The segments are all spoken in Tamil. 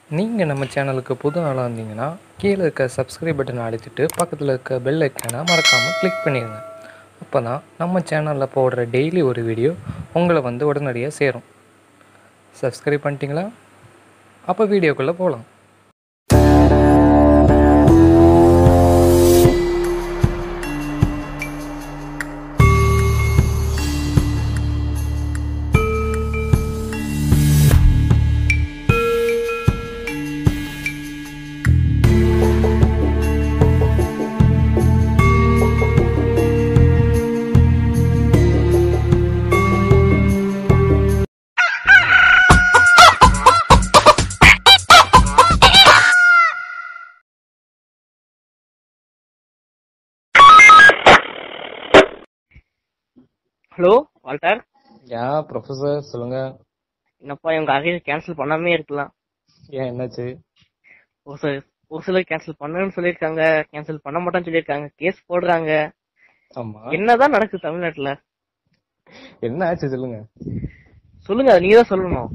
நீங்கள் நம்ம சேனலுக்கு புது ஆளாக இருந்தீங்கன்னா கீழே இருக்க சப்ஸ்கிரைப் பட்டனை அழுத்திட்டு பக்கத்தில் இருக்க பெல் ஐக்கானை மறக்காமல் கிளிக் பண்ணிடுங்க அப்போ தான் நம்ம சேனலில் போடுற டெய்லி ஒரு வீடியோ உங்களை வந்து உடனடியாக சேரும் சப்ஸ்கிரைப் பண்ணிட்டீங்களா அப்போ வீடியோக்குள்ளே போகலாம் ஹலோ வால்டர் யா ப்ரொஃபஸர் சொல்லுங்கள் என்னப்பா இவங்க அரியர் கேன்சல் பண்ணாமே இருக்கலாம் ஏன் என்னாச்சு ஒரு சில ஒரு சிலர் கேன்சல் பண்ணணும்னு சொல்லியிருக்காங்க கேன்சல் பண்ண மாட்டேன்னு சொல்லியிருக்காங்க கேஸ் போடுறாங்க ஆமாம் என்னதான் நடக்குது தமிழ்நாட்டுல என்ன ஆச்சு சொல்லுங்கள் சொல்லுங்க அதை நீங்க தான் சொல்லணும்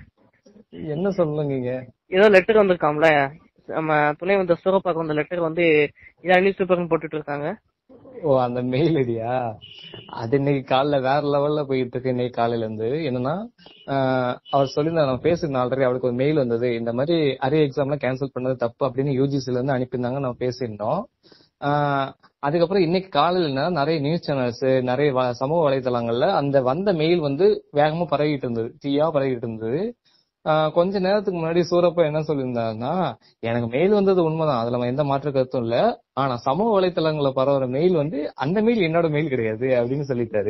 என்ன சொல்லுங்க ஏதோ லெட்டர் வந்திருக்காம்ல நம்ம துணை வந்த சிவப்பாக்கு வந்த லெட்டர் வந்து இதான் நியூஸ் பேப்பர்னு போட்டுட்டு இருக்காங்க ஓ அந்த மெயில் ஐடியா அது இன்னைக்கு காலைல வேற லெவல்ல போயிட்டு இருக்கு இன்னைக்கு காலையில இருந்து என்னன்னா ஆஹ் அவர் சொல்லியிருந்தார் நான் பேசிருந்தேன் ஆல்ரெடி அவருக்கு ஒரு மெயில் வந்தது இந்த மாதிரி அரிய எக்ஸாம்லாம் கேன்சல் பண்ணது தப்பு அப்படின்னு யூஜிசில இருந்து அனுப்பியிருந்தாங்க நம்ம பேசியிருந்தோம் ஆஹ் அதுக்கப்புறம் இன்னைக்கு காலையில என்ன நிறைய நியூஸ் சேனல்ஸ் நிறைய வ- சமூக வலைதளங்கள்ல அந்த வந்த மெயில் வந்து வேகமா பரவிட்டு இருந்தது தீயா பரவிட்டு இருந்தது ஆஹ் கொஞ்ச நேரத்துக்கு முன்னாடி சூரப்பா என்ன சொல்லியிருந்தாருன்னா எனக்கு மெயில் வந்தது உண்மைதான் அதுல எந்த மாற்று கருத்தும் இல்ல ஆனா சமூக வலைத்தளங்கள்ல பரவுற மெயில் வந்து அந்த மெயில் என்னோட மெயில் கிடையாது அப்படின்னு சொல்லிட்டாரு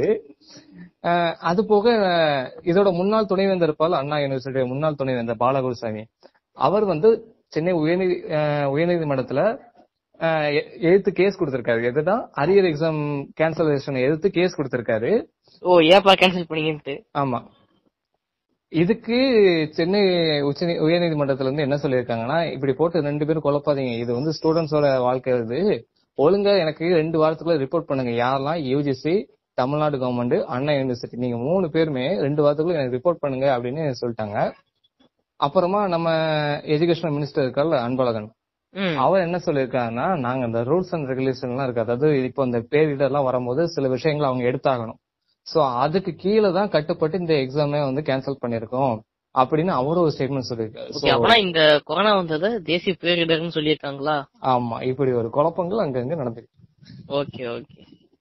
ஆஹ் அது போக ஆஹ் இதோட முன்னாள் துணைவேந்தர் இருப்பால் அண்ணா யூனிவர்சிட்டி முன்னாள் துணைவேந்தர் பாலகுருசாமி அவர் வந்து சென்னை உயர்நீதி ஆஹ் உயர்நீதிமன்றத்துல ஆஹ் எ- எதிர்த்து கேஸ் கொடுத்திருக்காரு எதுதான் அரியர் எக்ஸாம் கேன்சலேஷன் எதிர்த்து கேஸ் கொடுத்திருக்காரு ஓ ஏப்பா கேன்சல் பண்ணீங்கன்ட்டு ஆமா இதுக்கு சென்னை உச்ச உயர்நீதிமன்றத்துல இருந்து என்ன சொல்லியிருக்காங்கன்னா இப்படி போட்டு ரெண்டு பேரும் குழப்பாதீங்க இது வந்து ஸ்டூடெண்ட்ஸோட வாழ்க்கை இது ஒழுங்கா எனக்கு ரெண்டு வாரத்துக்குள்ள ரிப்போர்ட் பண்ணுங்க யாரெல்லாம் யூஜிசி தமிழ்நாடு கவர்மெண்ட் அண்ணா யூனிவர்சிட்டி நீங்க மூணு பேருமே ரெண்டு வாரத்துக்குள்ள எனக்கு ரிப்போர்ட் பண்ணுங்க அப்படின்னு சொல்லிட்டாங்க அப்புறமா நம்ம எஜுகேஷன் மினிஸ்டர் இருக்கார்ல அன்பழகன் ம் அவர் என்ன சொல்லியிருக்காருன்னா நாங்க இந்த ரூல்ஸ் அண்ட் ரெகுலேஷன் எல்லாம் இருக்கு அதாவது இப்போ இந்த பேரிடர் எல்லாம் வரும்போது சில விஷயங்களை அவங்க எடுத்தாகணும் சோ அதுக்கு கீழே தான் கட்டுப்பட்டு இந்த எக்ஸாமே வந்து கேன்சல் பண்ணிருக்கோம் அப்படின்னு அவரும் ஒரு ஸ்டேட்மெண்ட் சொல்லியிருக்காரு ஓகே அப்பனா இந்த கொரோனா வந்ததை தேசிய பேரிடர்னு சொல்லியிருக்காங்களா ஆமா இப்படி ஒரு குழப்பங்கள் அங்கங்க நடந்துருக்கு ஓகே ஓகே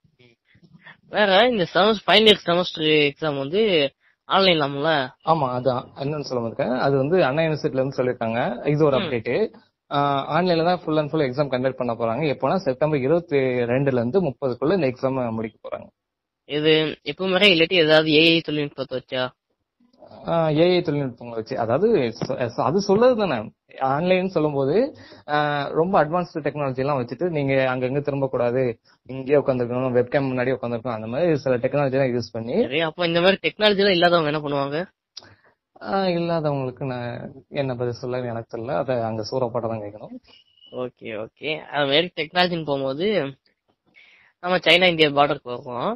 வேற இந்த semester final year semester exam வந்து ஆன்லைன் இல்லாமல ஆமா அதான் என்னன்னு சொல்ல இருக்கேன் அது வந்து அண்ணா யூனிவர்சிட்டில இருந்து சொல்லியிருக்காங்க இது ஒரு ம். அப்டேட் ஆன்லைன்ல தான் full and full exam conduct பண்ண போறாங்க எப்போனா செப்டம்பர் இருபத்தி ரெண்டுல இருந்து முப்பதுக்குள்ள இந்த எக்ஸாம் முடிக்க போறாங்க இது எப்பவும் முறை இல்லாட்டி ஏதாவது ஏஐ தொழில்நுட்பத்தை வச்சா ஏஐ தொழில்நுட்பங்களை வச்சு அதாவது சொ- அது சொல்லது தானே ஆன்லைன் சொல்லும்போது ஆஹ் ரொம்ப அட்வான்ஸ்டு டெக்னாலஜி எல்லாம் வச்சுட்டு நீங்க அங்கங்க திரும்ப கூடாது இங்கேயே உட்காந்துருக்கணும் வெப்கேம் முன்னாடி உட்காந்துருக்கணும் அந்த மாதிரி சில டெக்னாலஜி எல்லாம் யூஸ் பண்ணி சரி அப்ப இந்த மாதிரி டெக்னாலஜி எல்லாம் இல்லாதவங்க என்ன பண்ணுவாங்க ஆஹ் இல்லாதவங்களுக்கு நான் என்ன பதில் சொல்ல எனக்கு தெரியல அதை அங்க சூறப்பாட்ட தான் கேட்கணும் ஓகே ஓகே அது மாதிரி டெக்னாலஜின்னு போகும்போது நம்ம சைனா இந்தியா பார்டருக்கு வருவோம்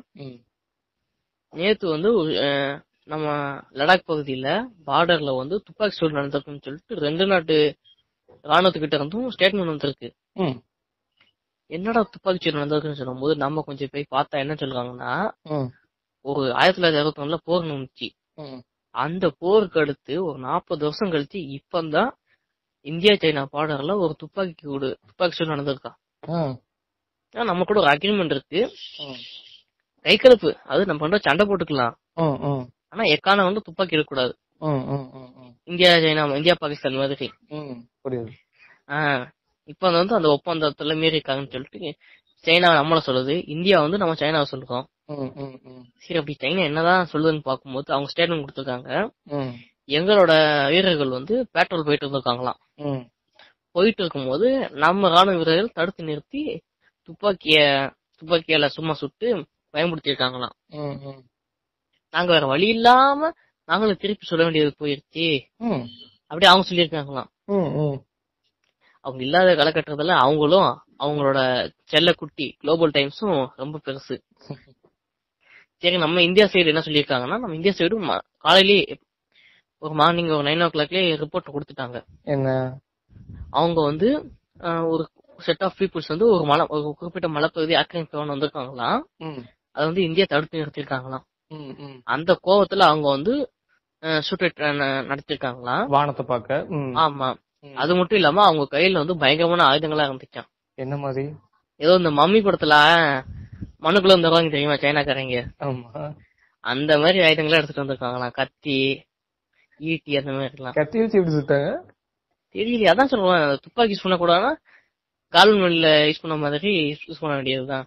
நேத்து வந்து ஒரு, அஹ், நம்ம லடாக் பகுதியில பார்டர்ல வந்து துப்பாக்கி சூடு நடந்திருக்குன்னு சொல்லிட்டு ரெண்டு நாட்டு ராணுவத்துக்கிட்ட இருந்தும் ஸ்டேட்மெண்ட் வந்திருக்கு ம். என்னடா துப்பாக்கி சூடு நடந்திருக்குன்னு சொல்லும்போது நம்ம கொஞ்சம் போய் பார்த்தா என்ன சொல்றாங்கன்னா ம். ஒரு ஆயிரத்தி தொள்ளாயிரத்தி அறுபத்தி ஒண்ணுல போர் நடந்துச்சு ம். அந்த போருக்கு அடுத்து ஒரு நாற்பது வருஷம் கழிச்சு இப்பதான் இந்தியா சைனா பார்டர்ல ஒரு துப்பாக்கி சூடு துப்பாக்கி சூடு நடந்திருக்கா ம். ஆனா, நம்ம கூட ஒரு அக்ரிமெண்ட் இருக்கு ம். கைகலப்பு அது நம்ம வந்து சண்டை போட்டுக்கலாம் ம். ம். ஆனா எக்கான வந்து துப்பாக்கி இருக்கக்கூடாது ம். ம். ம். ம். இந்தியா சைனா இந்தியா பாகிஸ்தான் மாதிரி ம். புரியுது ஆஹ் இப்ப அது வந்து அந்த ஒப்பந்தத்துல மீறி இருக்காங்கன்னு சொல்லிட்டு சைனா நம்மள சொல்லுது இந்தியா வந்து நம்ம சைனாவை சொல்றோம் ம். ம். ம். சரி அப்படி சைனா என்னதான் சொல்லுதுன்னு பார்க்கும்போது அவங்க ஸ்டேட்மெண்ட் கொடுத்துருக்காங்க ம். எங்களோட வீரர்கள் வந்து பேட்ரோல் போயிட்டு இருந்திருக்காங்களாம் ம். போயிட்டு இருக்கும்போது நம்ம ராணுவ வீரர்கள் தடுத்து நிறுத்தி துப்பாக்கிய துப்பாக்கியால சும்மா சுட்டு பயன்படுத்தி இருக்காங்களாம் ம். ம். நாங்க வேற வழி இல்லாம நாங்களும் திருப்பி சொல்ல வேண்டியது போயிருச்சு ம். அப்படி அவங்க சொல்லியிருக்காங்களாம் ம். ம். அவங்க இல்லாத காலகட்டத்துல அவங்களும் அவங்களோட செல்ல குட்டி குளோபல் டைம்ஸும் ரொம்ப பெருசு சரி நம்ம இந்தியா சைடு என்ன சொல்லியிருக்காங்கன்னா நம்ம இந்தியா சைடு காலையிலேயே ஒரு மார்னிங் ஒரு நைன் ஓ கிளாக்லயே ரிப்போர்ட் கொடுத்துட்டாங்க என்ன அவங்க வந்து அஹ், ஒரு செட் ஆஃப் பீப்புள்ஸ் வந்து ஒரு மலை ஒரு குறிப்பிட்ட மலைப்பகுதி ஆக்கிரமிப்பு வந்திருக்காங்களாம் ம் அதை வந்து இந்தியா தடுத்து நிறுத்திருக்காங்களாம் ம் ம் அந்த கோவத்துல அவங்க வந்து ஷூட் நடத்திருக்காங்களாம் வானத்தை பார்க்க ம் ஆமா ம். அது மட்டும் இல்லாம அவங்க கையில வந்து பயங்கரமான ஆயுதங்களா இருந்துச்சாம் என்ன மாதிரி ஏதோ இந்த மம்மி படத்துல மண்ணுக்குள்ள வந்துருவாங்க தெரியுமா சைனாக்காரங்க ஆமா அந்த மாதிரி ஆயுதங்களா எடுத்துட்டு வந்திருக்காங்களாம் கத்தி ஈட்டி அந்த மாதிரி எல்லாம் கத்தி வச்சு எப்படி சுட்டாங்க தெரியல அதான் சொல்லுவேன் துப்பாக்கி யூஸ் பண்ணக்கூடாதுன்னா கால்வன் வழியில யூஸ் பண்ண மாதிரி யூஸ் பண்ண வேண்டியதுதான்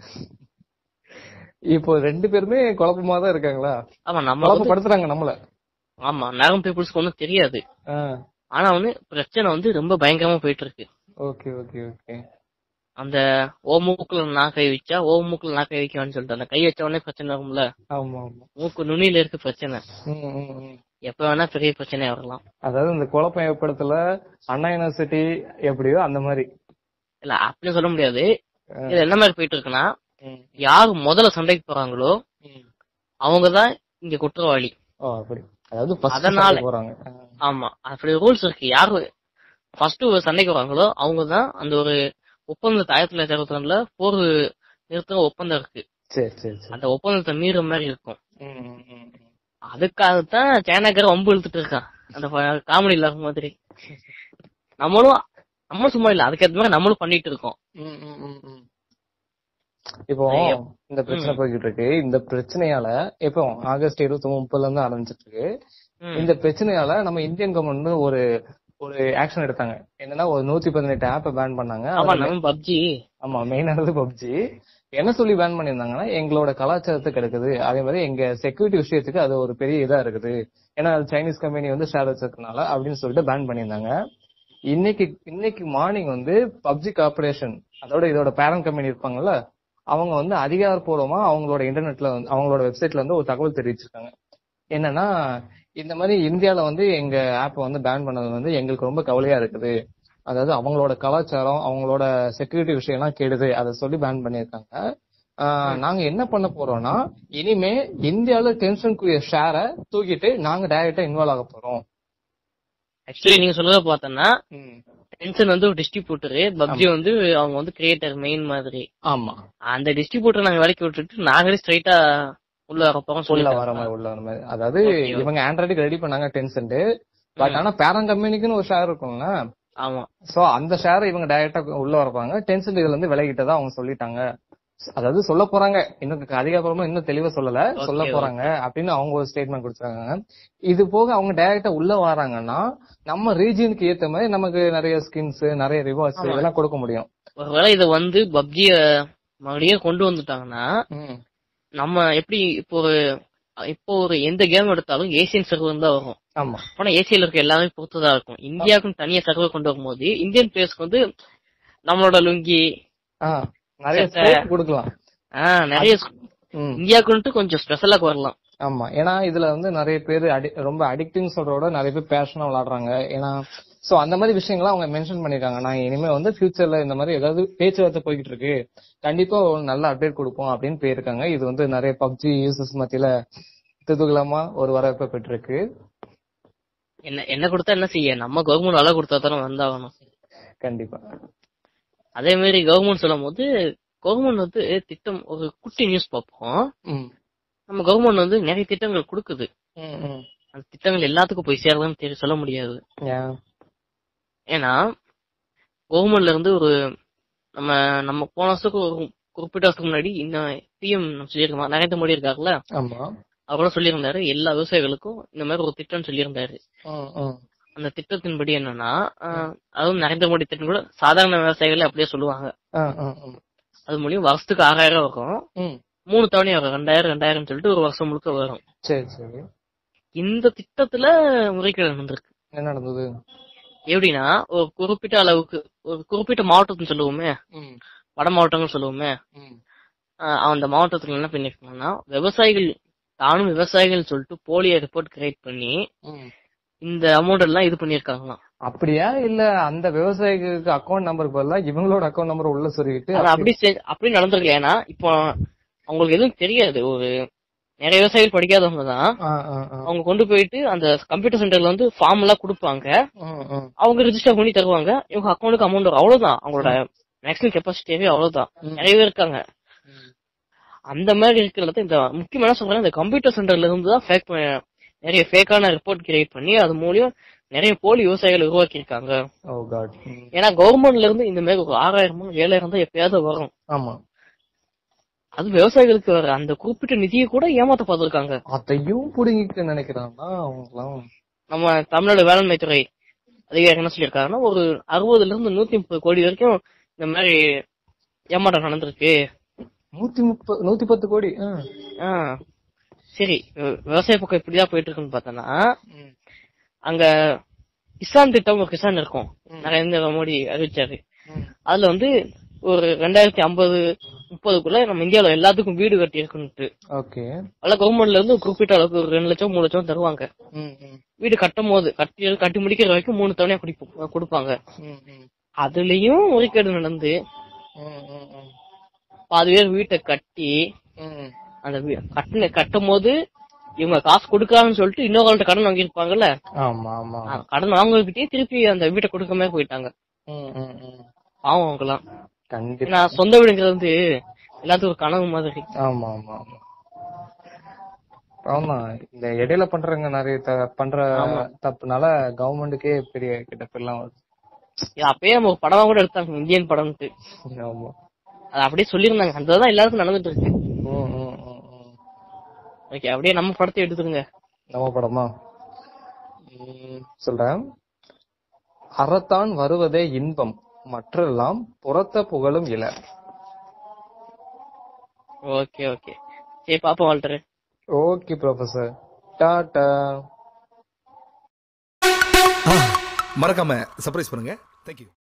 இப்போ ரெண்டு பேருமே குழப்பமா தான் இருக்காங்களா ஆமா நம்ம வந்து- குழப்பப்படுத்துறாங்க நம்மள ஆமா நகம் பீப்புள்ஸ்க்கு ஒன்றும் தெரியாது ஆனா வந்து பிரச்சனை வந்து ரொம்ப பயங்கரமா போயிட்டு இருக்கு ஓகே ஓகே ஓகே அந்த ஓ மூக்குல நான் கை வச்சா ஓ மூக்குல நான் கை வைக்கவான்னு சொல்லிட்டு அந்த கை வச்ச உடனே பிரச்சனை வரும்ல ஆமா ஆமா மூக்கு நுனியில இருக்கு பிரச்சனை ம், ம், ம். எப்ப வேணா பெரிய பிரச்சனை வரலாம் அதாவது இந்த குழப்பம் ஏற்படுத்தல அண்ணா யூனிவர்சிட்டி எப்படியோ அந்த மாதிரி இல்ல அப்படி சொல்ல முடியாது ஆ. இது என்ன மாதிரி போயிட்டு இருக்குன்னா ம், யாரு முதல்ல சண்டைக்கு போறாங்களோ ம். அவங்கதான் இங்க குற்றவாளி ஓ அப்படி அதாவது first அதனால- சண்டை போறாங்க ஆ. ஆமா அப்படி ரூல்ஸ் இருக்கு யாரு ஃபர்ஸ்ட் ஒரு சண்டைக்கு வராங்களோ அவங்கதான் அந்த ஒரு ஒப்பந்தத்தை ஆயிரத்தி தொள்ளாயிரத்தி அறுபத்தி ரெண்டுல போர் நிறுத்த ஒப்பந்தம் இருக்கு சரி சரி சரி அந்த ஒப்பந்தத்தை மீற மாதிரி இருக்கும் ம், ம், ம், ம். அதுக்காகத்தான் சைனாக்கார வம்பு இழுத்துட்டு இருக்கான் அந்த காமெடி இல்லாத மாதிரி நம்மளும் நம்ம சும்மா இல்ல அதுக்கேற்ற மாதிரி நம்மளும் பண்ணிட்டு இருக்கோம் ம், ம், ம், ம். இப்போ ஐயோ. இந்த பிரச்சனை ம். போய்கிட்டு இருக்கு இந்த பிரச்சனையால இப்போ ஆகஸ்ட் இருபத்தி முப்பதுல இருந்து ஆரம்பிச்சிட்டு இருக்கு ம். இந்த பிரச்சனையால நம்ம இந்தியன் கவர்மெண்ட் ஒரு ஒரு ஆக்ஷன் எடுத்தாங்க என்னன்னா ஒரு நூத்தி பதினெட்டு ஆப்பை பேன் பண்ணாங்க ஆமா அதுல- நம்ம பப்ஜி ஆமா மெயினானது பப்ஜி என்ன சொல்லி பேன் பண்ணியிருந்தாங்கன்னா எங்களோட கலாச்சாரத்துக்கு கிடைக்குது அதே மாதிரி எங்க செக்யூரிட்டி விஷயத்துக்கு அது ஒரு பெரிய இதா இருக்குது ஏன்னா அது சைனீஸ் கம்பெனி வந்து ஷேர் வச்சிருக்கனால அப்படின்னு சொல்லிட்டு பேன் பண்ணியிருந்தாங்க இன்னைக்கு இன்னைக்கு மார்னிங் வந்து பப்ஜி கார்பரேஷன் அதோட இதோட பேரண்ட் கம்பெனி இருப்பாங்கல்ல அவங்க வந்து அதிகாரப்பூர்வமா அவங்களோட இன்டர்நெட்ல வந்து அவங்களோட வெப்சைட்ல வந்து ஒரு தகவல் தெரிவிச்சிருக்காங்க என்னன்னா இந்த மாதிரி இந்தியால வந்து எங்க ஆப் வந்து பேன் பண்ணது வந்து எங்களுக்கு ரொம்ப கவலையா இருக்குது அதாவது அவங்களோட கலாச்சாரம் அவங்களோட செக்யூரிட்டி விஷயம் எல்லாம் கெடுது அதை சொல்லி பேன் பண்ணியிருக்காங்க ஆஹ் நாங்க என்ன பண்ண போறோம்னா இனிமே இந்தியால டென்ஷனுக்குரிய ஷேரை தூக்கிட்டு நாங்க டைரக்டா இன்வால்வ் ஆக போறோம் ஆக்சுவலி நீங்க சொல்றத பார்த்தோம்னா டென்ஷன் வந்து ஒரு டிஸ்ட்ரிபியூட்டர் பப்ஜி வந்து அவங்க வந்து கிரியேட்டர் மெயின் மாதிரி ஆமா அந்த டிஸ்ட்ரிபியூட்டர் நாங்க விலைக்கு விட்டுட்டு நாங்களே ஸ்ட்ரைட்டா உள்ள வரப்போம் உள்ள சொல்லி வர மாதிரி உள்ள வர மாதிரி அதாவது Okay, okay. இவங்க ஆண்ட்ராய்டுக்கு ரெடி பண்ணாங்க டென்சென்ட் பட் ஆனா பேரண்ட் கம்பெனிக்குன்னு ஒரு ஷேர் இருக்கும்ல ஆமா சோ அந்த ஷேரை இவங்க டைரக்டா உள்ள வரப்பாங்க டென்சென்ட் இதுல இருந்து விலகிட்டதா அவங்க சொல்லிட்டாங்க அதாவது சொல்ல போறாங்க இன்னும் அதிகாரப்பூர்வமா இன்னும் தெளிவா சொல்லல Okay, சொல்ல okay. போறாங்க அப்படின்னு அவங்க ஒரு ஸ்டேட்மெண்ட் கொடுத்தாங்க இது போக அவங்க டைரக்டா உள்ள வராங்கன்னா நம்ம ரீஜியனுக்கு ஏத்த மாதிரி நமக்கு நிறைய ஸ்கின்ஸ் நிறைய ரிவார்ட்ஸ் ஆமா. இதெல்லாம் கொடுக்க முடியும் ஒருவேளை இதை வந்து பப்ஜிய மறுபடியும் கொண்டு வந்துட்டாங்கன்னா நம்ம எப்படி இப்போ ஒரு இப்போ ஒரு எந்த கேம் எடுத்தாலும் ஏசியன் சர்வர் தான் வரும் ஆமா ஆனா ஏசியில இருக்க எல்லாமே பொறுத்துதான் இருக்கும் இந்தியாவுக்கும் தனியா சர்வர் கொண்டு வரும்போது இந்தியன் பிளேயர்ஸ்க்கு வந்து நம்மளோட லுங்கி ஆ, நிறைய சட்டை. ஸ்கோப் கொடுக்கலாம் ஆஹ் நிறைய ம். இந்தியாவுக்குன்ட்டு கொஞ்சம் ஸ்பெஷலா வரலாம் ஆமா ஏன்னா இதுல வந்து நிறைய பேர் ரொம்ப அடிக்டிங் சொல்றதோட நிறைய பேர் பேஷனா விளையாடுறாங்க ஏன்னா சோ அந்த மாதிரி விஷயங்களை அவங்க மென்ஷன் பண்ணிருக்காங்க நான் இனிமே வந்து ஃபியூச்சர்ல இந்த மாதிரி ஏதாவது பேச்சுவார்த்தை போய்கிட்டு இருக்கு கண்டிப்பா ஒரு நல்ல அப்டேட் கொடுப்போம் அப்படின்னு போயிருக்காங்க இது வந்து நிறைய பப்ஜி யூசர்ஸ் மத்தியில துதுகலமா ஒரு வரவேற்பை பெற்றிருக்கு என்ன என்ன கொடுத்தா என்ன செய்ய நம்ம கவர்மெண்ட் வேலை கொடுத்தா தானே வந்தாகணும் கண்டிப்பா அதே மாதிரி கவர்மெண்ட் சொல்லும் போது கவர்மெண்ட் வந்து திட்டம் ஒரு குட்டி நியூஸ் பார்ப்போம் ம். நம்ம கவர்மெண்ட் வந்து நிறைய திட்டங்கள் கொடுக்குது ம், ம். அந்த திட்டங்கள் எல்லாத்துக்கும் போய் சேரலன்னு தெரிய சொல்ல முடியாது ஏன்? ஏன்னா கவர்மெண்ட்ல இருந்து ஒரு நம்ம நம்ம போன வருஷத்துக்கு ஒரு குறிப்பிட்ட வருஷத்துக்கு முன்னாடி இந்த பிஎம் சொல்லியிருக்கோம் நரேந்திர மோடி இருக்காருல்ல ஆமா அவரோட சொல்லியிருந்தாரு எல்லா விவசாயிகளுக்கும் இந்த மாதிரி ஒரு திட்டம் சொல்லியிருந்தாரு ம், ம். அந்த திட்டத்தின்படி என்னன்னா ஆஹ், அதுவும் நரேந்திர மோடி திட்டம் கூட சாதாரண விவசாயிகளே அப்படியே சொல்லுவாங்க ஆ, ஆ, ஆ. அது மூலியம் வருஷத்துக்கு ஆறாயிரம் வரும் ம். மூணு தவணை வரும் ரெண்டாயிரம் ரெண்டாயிரம் சொல்லிட்டு ஒரு வருஷம் முழுக்க வரும் சரி சரி இந்த திட்டத்துல முறைகேடு நடந்திருக்கு என்ன நடந்தது எப்படின்னா ஒரு குறிப்பிட்ட அளவுக்கு ஒரு குறிப்பிட்ட மாவட்டத்துன்னு சொல்லுவோமே ம், வட மாவட்டங்கள் சொல்லுவோமே ம். ஆஹ் அந்த மாவட்டத்துல என்ன பண்ணிருக்காங்கன்னா விவசாயிகள் தானும் விவசாயிகள் சொல்லிட்டு போலியா ரிப்போர்ட் கிரியேட் பண்ணி ம். இந்த அமௌண்ட் எல்லாம் இது பண்ணிருக்காங்களாம் அப்படியா இல்ல அந்த விவசாயிக்கு அக்கௌண்ட் நம்பருக்கு பதிலா இவங்களோட அக்கௌண்ட் நம்பர் உள்ள சொருகிட்டு ஆனா அப்படி செ- அப்படி நடந்திருக்கல ஏன்னா இப்போ அவங்களுக்கு எதுவும் தெரியாது ஒரு நிறைய விவசாயிகள் படிக்காதவங்க தான் ஆ, ஆ, ஆ. அவங்க கொண்டு போயிட்டு அந்த கம்ப்யூட்டர் சென்டர்ல வந்து ஃபார்ம் எல்லாம் கொடுப்பாங்க ம், ம். அவங்க ரிஜிஸ்டர் பண்ணி தருவாங்க இவங்க அக்கௌண்ட்டுக்கு அமௌண்ட் வரும் அவ்வளவுதான் அவங்களோட மேக்ஸிமம் கெப்பாசிட்டியே அவ்வளவுதான் ம். நிறைய பேர் இருக்காங்க அந்த மாதிரி இருக்கிறது இந்த முக்கியமா என்ன சொல்றாங்க இந்த கம்ப்யூட்டர் சென்டர்ல இருந்து தான் ஃபேக் நிறைய ஃபேக்கான ரிப்போர்ட் கிரியேட் பண்ணி அது மூலியம் நிறைய போலி விவசாயிகள் உருவாக்கி இருக்காங்க ஓ காட் ஏன்னா கவர்மெண்ட்ல இருந்து இந்த மாதிரி ஒரு ஆறாயிரமோ ஏழாயிரம் தான் எப்பயாவது வரும் ஆமா அது விவசாயிகளுக்கு வர அந்த குறிப்பிட்ட நிதியை கூட ஏமாத்த பார்த்திருக்காங்க அதையும் புடுங்கிக்க நினைக்கிறாங்கன்னா அவங்கலாம் நம்ம தமிழ்நாடு வேளாண்மை துறை அதிகாரி என்ன சொல்லியிருக்காருன்னா ஒரு அறுபதுல இருந்து நூத்தி முப்பது கோடி வரைக்கும் இந்த மாதிரி ஏமாற்றம் நடந்திருக்கு நூத்தி முப்பது நூத்தி பத்து கோடி ஆ. ஆ, சரி வி- விவசாய பக்கம் இப்படிதான் போயிட்டு இருக்குன்னு பார்த்தோன்னா அங்க கிசான் திட்டம் ஒரு கிசான் இருக்கும் நரேந்திர மோடி அறிவிச்சாரு அதுல வந்து ஒரு ரெண்டாயிரத்தி ஐம்பது முப்பதுக்குள்ள நம்ம இந்தியாவுல எல்லாத்துக்கும் வீடு கட்டி இருக்குன்ட்டு ஓகே அதெல்லாம் கவர்மெண்ட்ல இருந்து ஒரு குறிப்பிட்ட அளவுக்கு ஒரு ரெண்டு லட்சம் மூணு லட்சம் தருவாங்க ம், ம், வீடு கட்டும் போது கட்டி கட்டி முடிக்கிற வரைக்கும் மூணு தவணையா குடிப்பு- கொடுப்பாங்க ம், ம், அதுலயும் முறைகேடு நடந்து ம், ம், ம், பாதி பேர் வீட்டை கட்டி ம். அந்த வீ- கட்டின கட்டும் போது இவங்க காசு கொடுக்காமன்னு சொல்லிட்டு இன்னொரு கடன் வாங்கியிருப்பாங்கல்ல ஆமா ஆமா ஆ, கடன் வாங்குறதுக்கிட்டே திருப்பி அந்த வீட்டை கொடுக்காம போயிட்டாங்க ம், ம், ம். பாவம் அவங்கலாம் கண்டிப்பா ஏன்னா சொந்த வீடுங்கிறது வந்து எல்லாத்துக்கும் ஒரு கனவு மாதிரி ஆமா ஆமா ஆமா ஆமா இந்த இடையில பண்றவங்க நிறைய த- பண்ற தப்புனால கவர்மெண்ட்டுக்கே பெரிய கிட்ட பேர்லாம் வருது இது அப்பயே நம்ம ஒரு படமா கூட எடுத்தாங்க இந்தியன் படம்ட்டு ஆமா அது அப்படியே சொல்லியிருந்தாங்க அந்த தான் எல்லாருக்கும் நடந்துட்டு இருக்கு ம், ம், ம், ம். ஓகே அப்படியே நம்ம படத்தை எடுத்துருங்க நம்ம படமா ம், சொல்றேன் அறத்தான் வருவதே இன்பம் மற்றெல்லாம் புறத்த புகழும் இல ஓகே ஓகே சரி பாப்போம் வால்டர் ஓகே ப்ரொஃபசர் டாடா மறக்காம சர்ப்ரைஸ் பண்ணுங்க தேங்க்யூ